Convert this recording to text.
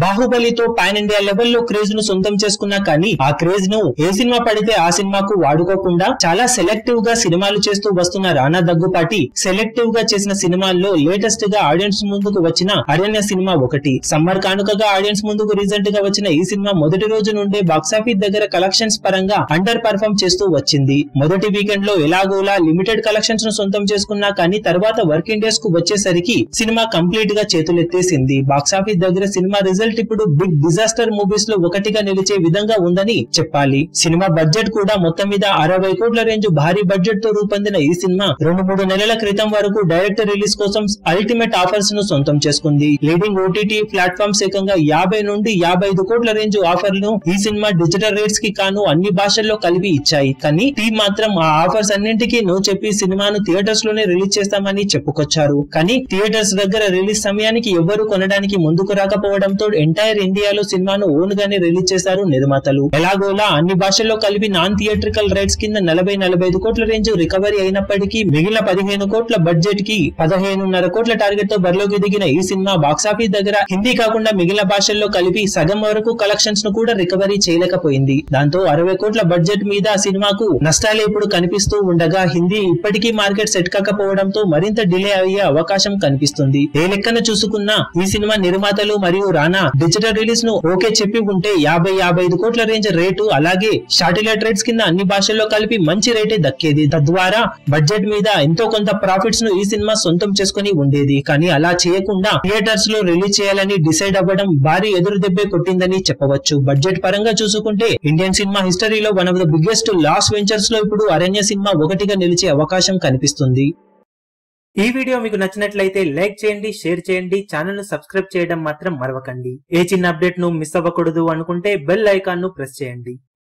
బాహుబలితో pan India లెవెల్లో craze ను సొంతం చేసుకున్నా కానీ ఆ క్రేజ్ ను ఏ సినిమా పడితే ఆ సినిమాకు వాడుకోకుండా చాలా సెలెక్టివ్ గా సినిమాలు చేస్తూ వస్తున్న రానా దగ్గుపాటి సెలెక్టివ్ గా చేసిన సినిమాల్లో లేటెస్ట్ గా ఆడియన్స్ ముందుకు వచ్చిన అరణ్య సినిమా ఒకటి సమ్మర్ కానుకగా ఆడియన్స్ ముందుకు రీసెంట్ గా వచ్చిన ఈ సినిమా మొదటి రోజు నుండే బాక్సాఫీస్ దగ్గర కలెక్షన్స్ పరంగా అండర్ పర్ఫామ్ చేస్తూ వచ్చింది మొదటి వీకెండ్ లో ఎలాగోలా లిమిటెడ్ కలెక్షన్స్ ను సొంతం చేసుకున్నా కానీ తర్వాత వర్కింగ్ డేస్ కు వచ్చేసరికి సినిమా కంప్లీట్ గా చేతులెత్తేసింది బాక్సాఫీస్ దగ్గర సినిమా రిజల్ట్ ఇప్పుడు బిగ్ డిజాస్టర్ మూవీస్ లో ఒకటిగా నిలిచే విధంగా ఉందని చెప్పాలి సినిమా బడ్జెట్ కూడా మొత్తం మీద అరవై కోట్ల రేంజ్ భారీ బడ్జెట్ తో రూపొందిన ఈ సినిమా రెండు మూడు నెలల క్రితం వరకు డైరెక్ట్ రిలీజ్ కోసం అల్టిమేట్ ఆఫర్స్ ను సొంతం చేసుకుంది లీడింగ్ ఓటీటీ ప్లాట్ఫామ్స్ ఏకంగా యాభై నుండి యాభై ఐదు కోట్ల రేంజ్ ఆఫర్లను ఈ సినిమా డిజిటల్ రేట్స్ కి కాను అన్ని భాషల్లో కలిపి ఇచ్చాయి కానీ టీం మాత్రం ఆ ఆఫర్స్ అన్నింటికీ నో చెప్పి సినిమాను థియేటర్స్ లోనే రిలీజ్ చేస్తామని చెప్పుకొచ్చారు కానీ థియేటర్స్ దగ్గర రిలీజ్ సమయానికి ఎవరు కొనడానికి ముందుకు రాకపోవడంతో ఎంటైర్ ఇండియాలో సినిమాను ఓన్ గానే రిలీజ్ చేశారు నిర్మాతలు ఎలాగోలా అన్ని భాషల్లో కలిపి నాన్ థియేట్రికల్ రైట్స్ కింద నలభై నలభై ఐదు కోట్ల రేంజ్ రికవరీ అయినప్పటికీ మిగిలిన పదిహేను కోట్ల బడ్జెట్ కి పదిహేనున్నర కోట్ల టార్గెట్ తో బరిలోకి దిగిన ఈ సినిమా బాక్సాఫీస్ దగ్గర హిందీ కాకుండా మిగిలిన భాషల్లో కలిపి సగం వరకు కలెక్షన్స్ ను కూడా రికవరీ చేయలేకపోయింది దాంతో అరవై కోట్ల బడ్జెట్ మీద ఆ సినిమాకు నష్టాలు ఇప్పుడు కనిపిస్తూ ఉండగా హిందీ ఇప్పటికీ మార్కెట్ సెట్ కాకపోవడంతో మరింత డిలే అయ్యే అవకాశం కనిపిస్తుంది ఏ లెక్కన చూసుకున్నా ఈ సినిమా నిర్మాతలు మరియు రానా డిజిటల్ రిలీజ్ ను ఓకే చెప్పి ఉంటే యాభై యాభై ఐదు కోట్ల రేంజ్ రేటు అలాగే శాటిలైట్ రేట్స్ కింద అన్ని భాషల్లో కలిపి మంచి రేటే దక్కేది తద్వారా బడ్జెట్ మీద ఎంతో కొంత ప్రాఫిట్స్ ను ఈ సినిమా సొంతం చేసుకుని ఉండేది కానీ అలా చేయకుండా థియేటర్స్ లో రిలీజ్ చేయాలని డిసైడ్ అవ్వడం భారీ ఎదురు దెబ్బే కొట్టిందని చెప్పవచ్చు బడ్జెట్ పరంగా చూసుకుంటే ఇండియన్ సినిమా హిస్టరీలో one of the biggest loss ventures లో ఇప్పుడు అరణ్య సినిమా ఒకటిగా నిలిచే అవకాశం కనిపిస్తుంది ఈ వీడియో మీకు నచ్చినట్లయితే లైక్ చేయండి షేర్ చేయండి ఛానల్ ను సబ్స్క్రైబ్ చేయడం మాత్రం మరవకండి ఏ చిన్న అప్డేట్ ను మిస్ అవ్వకూడదు అనుకుంటే బెల్ ఐకాన్ ను ప్రెస్ చేయండి